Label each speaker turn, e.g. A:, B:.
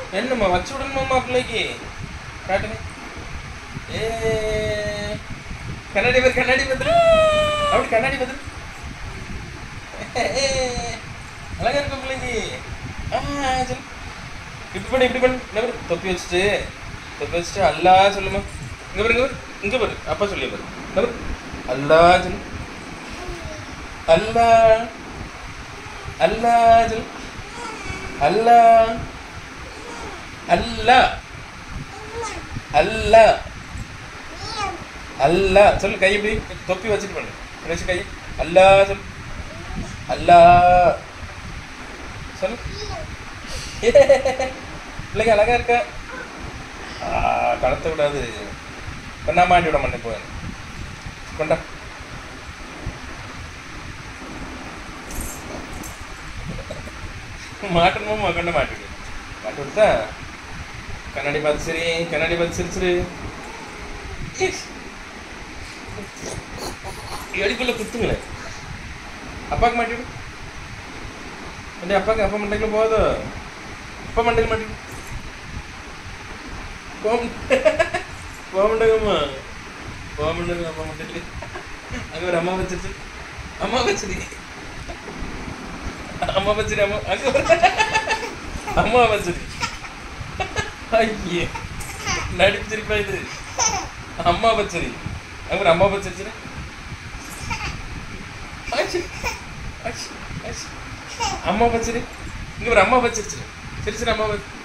A: என்னம்மா வச்சு விடணுமாம்மா பிள்ளைக்கு காட்டுங்க ஏ கண்ணாடி பத்திர கண்ணாடி பத்திர அப்படி கண்ணாடி பத்திர அழகா இருக்கும் பிள்ளைக்கு ஆ சொல்லு இப்படி பண்ணு இப்படி பண்ணு என்ன பாரு, தொப்பி வச்சுட்டு தொப்பி வச்சுட்டு அல்லா சொல்லுமா இங்க பாரு இங்க பாரு இங்க பாரு அப்பா சொல்லி பாரு இங்க பாரு அல்லா சொல்லு அல்லா அல்லா சொல்லு அல்லா அல்லா அல்லா அல்லா சொல்லு கை இப்படி தொப்பி வச்சுட்டு பண்ணு இப்படி வச்சு கை அல்லா சொல்லு அல்லா சொல்லு பிள்ளைங்க அழகா இருக்க ஆ, கடத்த விடாது கொண்டா மாட்டி விட மாட்டேன் போய் கொண்டா மாட்டணுமா கொண்ட மாட்டிடு மாட்டி விட்டா கண்ணாடி பார்த்து சரி கண்ணாடி பார்த்து சிரிச்சிரு எடிக்குள்ள குத்துங்களேன் அப்பாவுக்கு மாட்டிவிடு அப்படியே அப்பாவுக்கு அப்பா மண்டைக்குள்ள போகாதோ அப்பா மண்டைக்கு மாட்டிவிடு போமண்டகம்மா போமண்டகம் அப்பா மண்டைக்கு அங்க ஒரு அம்மா வச்சிருச்சு அம்மா வச்சிரு அம்மா வச்சிரு அம்மா அங்க ஒரு அம்மா வச்சிரு ஐயே நடிச்சிருப்பா இது அம்மா பச்சரி அங்க ஒரு அம்மா பச்சரிச்சு அம்மா பச்சரி இங்க ஒரு அம்மா பச்சரிச்சு சரி சரி அம்மா பச்சரி